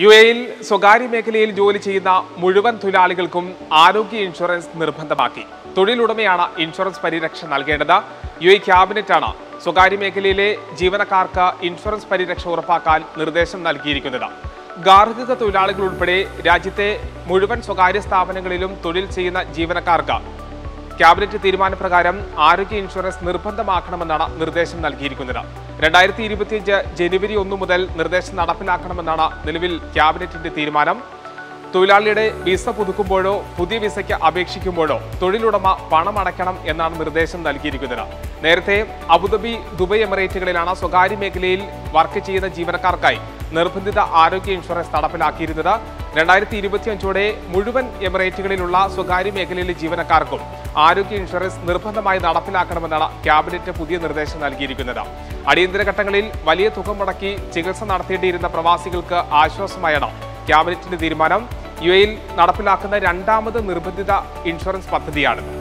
U എയിൽ സ്വകാര്യ മേഖലയിൽ ജോലി ചെയ്യുന്ന മുഴുവൻ തൊഴിലാളികൾക്കും ആരോഗ്യ ഇൻഷുറൻസ് നിർബന്ധമാക്കി തൊഴിലുടമയാണ് ഇൻഷുറൻസ് പരിരക്ഷ നൽകേണ്ടത് യു എ ക്യാബിനറ്റാണ് സ്വകാര്യ മേഖലയിലെ ജീവനക്കാർക്ക് ഇൻഷുറൻസ് പരിരക്ഷ ഉറപ്പാക്കാൻ നിർദ്ദേശം നൽകിയിരിക്കുന്നത് ഗാർഹിക തൊഴിലാളികൾ ഉൾപ്പെടെ രാജ്യത്തെ മുഴുവൻ സ്വകാര്യ സ്ഥാപനങ്ങളിലും തൊഴിൽ ചെയ്യുന്ന ജീവനക്കാർക്ക് ക്യാബിനറ്റ് തീരുമാനപ്രകാരം ആരോഗ്യ ഇൻഷുറൻസ് നിർബന്ധമാക്കണമെന്നാണ് നിർദ്ദേശം നൽകിയിരിക്കുന്നത് രണ്ടായിരത്തി ഇരുപത്തിയഞ്ച് ജനുവരി ഒന്ന് മുതൽ നിർദ്ദേശം നടപ്പിലാക്കണമെന്നാണ് നിലവിൽ ക്യാബിനറ്റിന്റെ തീരുമാനം തൊഴിലാളിയുടെ വിസ പുതുക്കുമ്പോഴോ പുതിയ വിസയ്ക്ക് അപേക്ഷിക്കുമ്പോഴോ തൊഴിലുടമ പണം അടയ്ക്കണം എന്നാണ് നിർദ്ദേശം നൽകിയിരിക്കുന്നത് നേരത്തെ അബുദാബി ദുബൈ എമിറേറ്റുകളിലാണ് സ്വകാര്യ മേഖലയിൽ വർക്ക് ചെയ്യുന്ന ജീവനക്കാർക്കായി നിർബന്ധിത ആരോഗ്യ ഇൻഷുറൻസ് നടപ്പിലാക്കിയിരുന്നത് രണ്ടായിരത്തി ഇരുപത്തിയഞ്ചോടെ മുഴുവൻ എമിറേറ്റുകളിലുള്ള സ്വകാര്യ മേഖലയിലെ ജീവനക്കാർക്കും ആരോഗ്യ ഇൻഷുറൻസ് നിർബന്ധമായി നടപ്പിലാക്കണമെന്നാണ് ക്യാബിനറ്റ് പുതിയ നിർദ്ദേശം നൽകിയിരിക്കുന്നത് അടിയന്തര ഘട്ടങ്ങളിൽ വലിയ തുക മുടക്കി ചികിത്സ നടത്തേണ്ടിയിരുന്ന പ്രവാസികൾക്ക് ആശ്വാസമായാണ് ക്യാബിനറ്റിന്റെ തീരുമാനം യു എയിൽ നടപ്പിലാക്കുന്ന രണ്ടാമത് നിർബന്ധിത ഇൻഷുറൻസ് പദ്ധതിയാണ്